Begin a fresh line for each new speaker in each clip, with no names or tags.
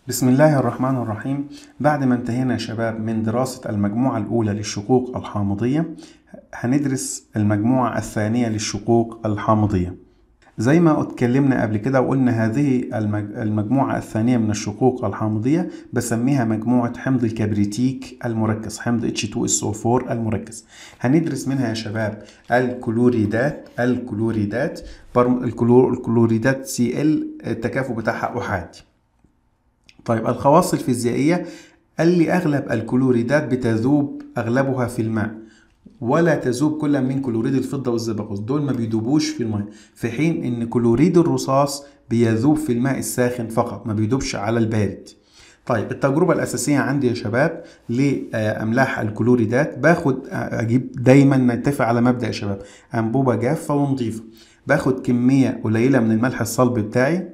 بسم الله الرحمن الرحيم بعد ما انتهينا يا شباب من دراسة المجموعة الأولى للشقوق الحامضية هندرس المجموعة الثانية للشقوق الحامضية زي ما اتكلمنا قبل كده وقلنا هذه المج- المجموعة الثانية من الشقوق الحامضية بسميها مجموعة حمض الكبريتيك المركز حمض H2SO4 المركز هندرس منها يا شباب الكلوريدات الكلوريدات برم- الكلور- الكلوريدات Cl التكافؤ بتاعها أحادي طيب الخواص الفيزيائية قال لي أغلب الكلوريدات بتذوب أغلبها في الماء ولا تذوب كل من كلوريد الفضة والزئبقوس دول ما بيدوبوش في الماء في حين إن كلوريد الرصاص بيذوب في الماء الساخن فقط ما بيدوبش على البارد طيب التجربة الأساسية عندي يا شباب لأملاح الكلوريدات باخد أجيب دايما نتفق على مبدأ يا شباب أنبوبة جافة ونظيفة باخد كمية قليلة من الملح الصلب بتاعي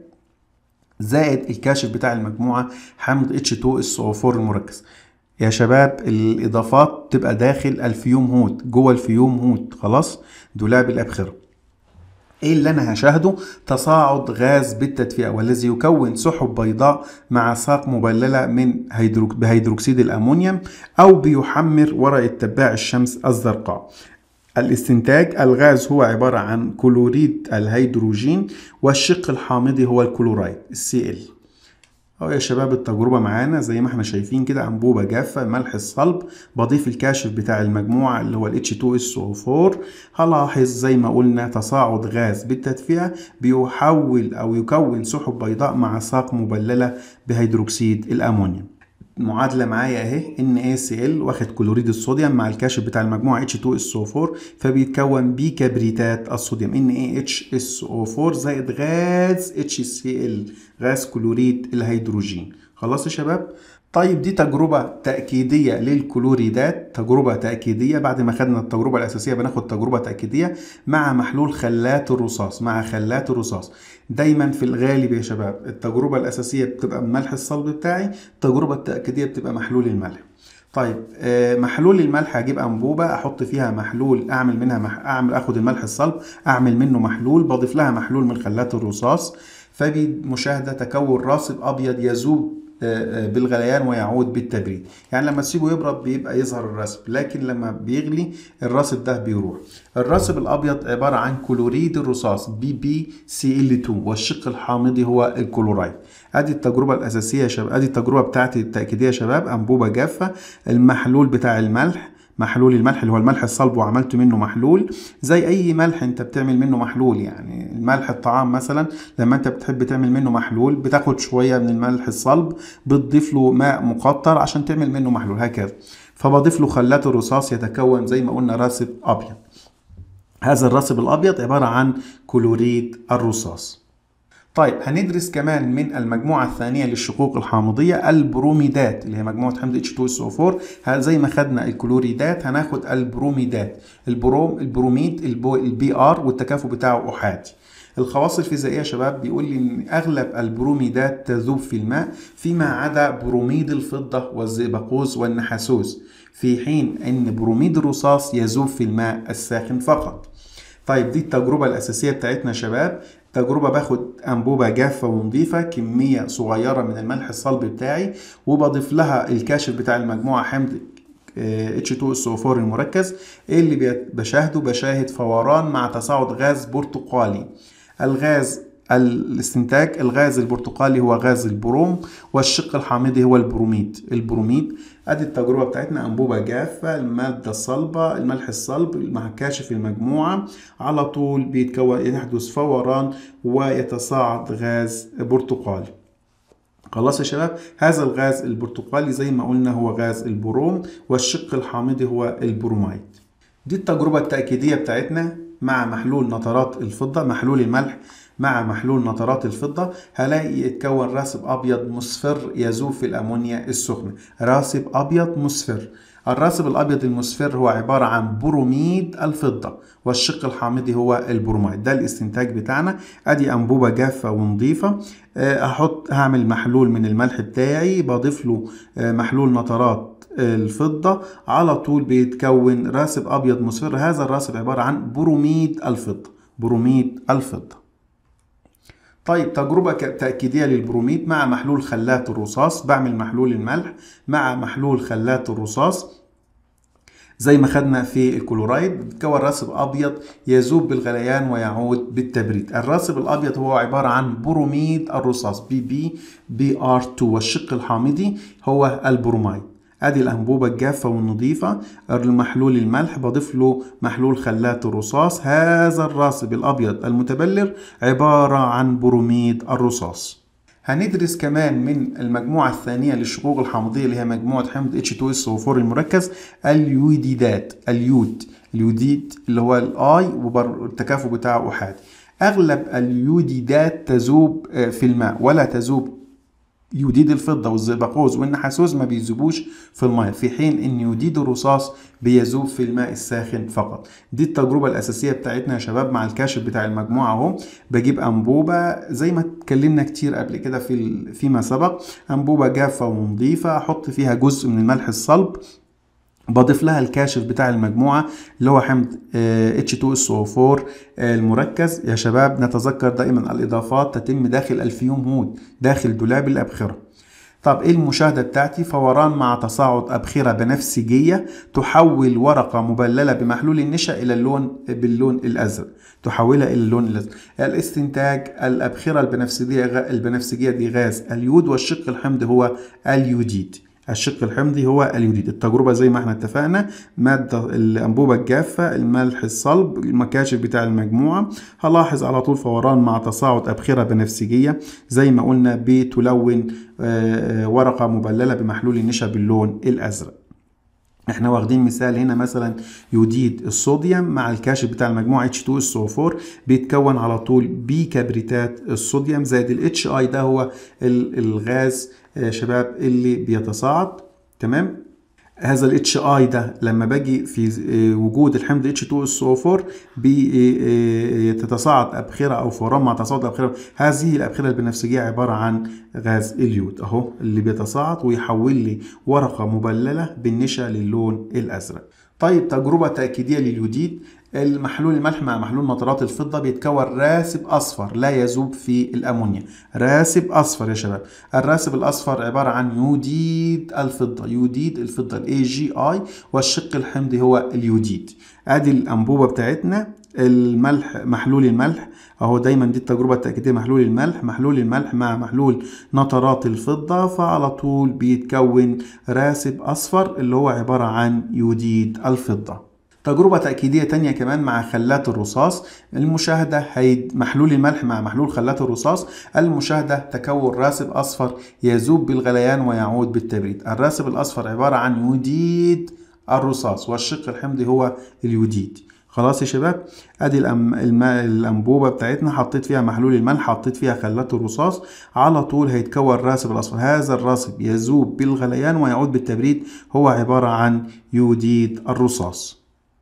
زائد الكاشف بتاع المجموعة حمض H2SO4 المركز يا شباب الإضافات تبقى داخل الفيوم هوت جوه الفيوم هوت خلاص دولاب الأبخرة ايه اللي انا هشاهده تصاعد غاز بالتدفئه والذي يكون سحب بيضاء مع ساق مبلله من هيدروك بهيدروكسيد الامونيوم او بيحمر ورقه تباع الشمس الزرقاء الاستنتاج الغاز هو عبارة عن كلوريد الهيدروجين والشق الحامضي هو الكلورايد الCl اهو يا شباب التجربة معانا زي ما احنا شايفين كده أنبوبة جافة ملح الصلب بضيف الكاشف بتاع المجموعة اللي هو ال H2SO4 هلاحظ زي ما قلنا تصاعد غاز بالتدفئة بيحول أو يكون سحب بيضاء مع ساق مبللة بهيدروكسيد الأمونيوم معادلة معايا اهي NaCl واخد كلوريد الصوديوم مع الكاشف بتاع المجموعة H2SO4 فبيتكون بكبريتات الصوديوم NaHSO4 زائد غاز HCl غاز كلوريد الهيدروجين خلاص يا شباب طيب دي تجربة تأكيدية للكلوريدات تجربة تأكيدية بعد ما خدنا التجربة الأساسية بناخد تجربة تأكيدية مع محلول خلات الرصاص مع خلات الرصاص دايما في الغالب يا شباب التجربة الأساسية بتبقى ملح الصلب بتاعي التجربة التأكيدية بتبقى محلول الملح طيب آه، محلول الملح هجيب انبوبه احط فيها محلول اعمل منها مح... اعمل اخد الملح الصلب اعمل منه محلول بضيف لها محلول من خلات الرصاص فبمشاهده تكون راسب ابيض يذوب آه، آه، بالغليان ويعود بالتبريد يعني لما تسيبه يبرد بيبقى يظهر الرسب لكن لما بيغلي الراسب ده بيروح الراسب الابيض عباره عن كلوريد الرصاص بي بي سي ال 2 والشق الحامضي هو الكلورايد ادي التجربه الاساسيه يا شباب ادي التجربه بتاعتي التاكيديه يا شباب انبوبه جافه المحلول بتاع الملح محلول الملح اللي هو الملح الصلب وعملت منه محلول زي اي ملح انت بتعمل منه محلول يعني الملح الطعام مثلا لما انت بتحب تعمل منه محلول بتاخد شويه من الملح الصلب بتضيف له ماء مقطر عشان تعمل منه محلول هكذا فبضيف له خلات الرصاص يتكون زي ما قلنا راسب ابيض هذا الراسب الابيض عباره عن كلوريد الرصاص طيب هندرس كمان من المجموعة الثانية للشقوق الحامضية البروميدات اللي هي مجموعة حمض H2SO4 ه- زي ما خدنا الكلوريدات هناخد البروميدات البروم البروميد البو- البي ار والتكافؤ بتاعه أحادي الخواص الفيزيائية يا شباب بيقول لي إن أغلب البروميدات تذوب في الماء فيما عدا بروميد الفضة والزئبقوس والنحاسوس في حين أن بروميد الرصاص يذوب في الماء الساخن فقط طيب دي التجربة الأساسية بتاعتنا يا شباب تجربة باخد أنبوبة جافة ونظيفة كمية صغيرة من الملح الصلب بتاعي وبضيف لها الكاشف بتاع المجموعة حمض آه، H2SO4 المركز إيه اللي بيت- بشاهده بشاهد فوران مع تصاعد غاز برتقالي الغاز الاستنتاج الغاز البرتقالي هو غاز البروم والشق الحامضي هو البروميد البروميد ادي التجربه بتاعتنا انبوبه جافه الماده الصلبه الملح الصلب مع كاشف المجموعه على طول بيتكون يحدث فوران ويتصاعد غاز برتقالي خلاص يا شباب هذا الغاز البرتقالي زي ما قلنا هو غاز البروم والشق الحامضي هو البروميد دي التجربة التأكيدية بتاعتنا مع محلول نترات الفضة محلول الملح مع محلول نترات الفضة هلاقي يتكون راسب أبيض مصفر يذوب في الأمونيا السخنة راسب أبيض مصفر الراسب الأبيض المصفر هو عبارة عن بروميد الفضة والشق الحامضي هو البروميد ده الاستنتاج بتاعنا ادي انبوبه جافه ونظيفه آه، احط هعمل محلول من الملح بتاعي بضيف له آه، محلول نترات الفضة على طول بيتكون راسب أبيض مصفر هذا الراسب عبارة عن بروميد الفضة بروميد الفضة طيب تجربة تأكيدية للبروميد مع محلول خلات الرصاص بعمل محلول الملح مع محلول خلات الرصاص زي ما خدنا في الكلورايد بتكون راسب ابيض يذوب بالغليان ويعود بالتبريد الراسب الابيض هو عباره عن بروميد الرصاص بي بي بي ار 2 والشق الحامضي هو البروميد ادي الانبوبه الجافه والنظيفه المحلول الملح بضيف له محلول خلات الرصاص هذا الراسب الابيض المتبلر عباره عن بروميد الرصاص هندرس كمان من المجموعة الثانية للشقوق الحامضية اللي هي مجموعة حمض H2SO4 المركز اليوديدات اليود اليوديد اللي هو الاي والتكافؤ بتاعه احادي اغلب اليوديدات تذوب في الماء ولا تذوب يوديد الفضة والزئبقوز والنحاسوز ما بيذوبوش في الماء في حين ان يوديد الرصاص بيذوب في الماء الساخن فقط دي التجربة الأساسية بتاعتنا يا شباب مع الكاشف بتاع المجموعة اهو بجيب أنبوبة زي ما اتكلمنا كتير قبل كده في فيما سبق أنبوبة جافة ونظيفة أحط فيها جزء من الملح الصلب بضيف لها الكاشف بتاع المجموعة اللي هو حمض H2SO4 المركز يا شباب نتذكر دائما الإضافات تتم داخل الفيوم هود داخل دولاب الأبخرة طب ايه المشاهدة بتاعتي فوران مع تصاعد أبخرة بنفسجية تحول ورقة مبللة بمحلول النشا إلى اللون باللون الأزرق تحولها إلى اللون الأزرق الاستنتاج الأبخرة البنفسجية البنفسجية دي غاز اليود والشق الحمض هو اليوديد الشق الحمضي هو اليوديد التجربة زي ما احنا اتفقنا مادة الأنبوبة الجافة الملح الصلب المكاشف بتاع المجموعة هلاحظ على طول فوران مع تصاعد أبخرة بنفسجية زي ما قلنا بتلون ورقة مبللة بمحلول النشا باللون الأزرق احنا واخدين مثال هنا مثلا يوديد الصوديوم مع الكاشف بتاع المجموعة H2SO4 بيتكون على طول بيكبريتات الصوديوم زائد ال HI ده هو الغاز يا شباب اللي بيتصاعد تمام هذا ال HI ده لما باجي في وجود الحمض H2SO4 بتتصاعد أبخرة أو فوران مع تصاعد أبخرة هذه الأبخرة البنفسجية عبارة عن غاز اليود أهو اللي بيتصاعد ويحول لي ورقة مبللة بالنشا للون الأزرق طيب تجربة تأكيدية لليوديد المحلول الملح مع محلول نترات الفضة بيتكون راسب أصفر لا يذوب في الأمونيا راسب أصفر يا شباب الراسب الأصفر عبارة عن يوديد الفضة يوديد الفضة ال AgI والشق الحمضي هو اليوديد ادي الأنبوبة بتاعتنا الملح محلول الملح اهو دايما دي التجربه التاكيديه محلول الملح محلول الملح مع محلول نترات الفضه فعلى طول بيتكون راسب اصفر اللي هو عباره عن يوديد الفضه تجربة تأكيدية تانية كمان مع خلات الرصاص المشاهدة هي محلول الملح مع محلول خلات الرصاص المشاهدة تكون راسب أصفر يذوب بالغليان ويعود بالتبريد الراسب الأصفر عبارة عن يوديد الرصاص والشق الحمضي هو اليوديد خلاص يا شباب ادي الأم... الم... الانبوبه بتاعتنا حطيت فيها محلول الملح حطيت فيها خلات الرصاص على طول هيتكون راسب الاصفر هذا الراسب يذوب بالغليان ويعود بالتبريد هو عباره عن يوديد الرصاص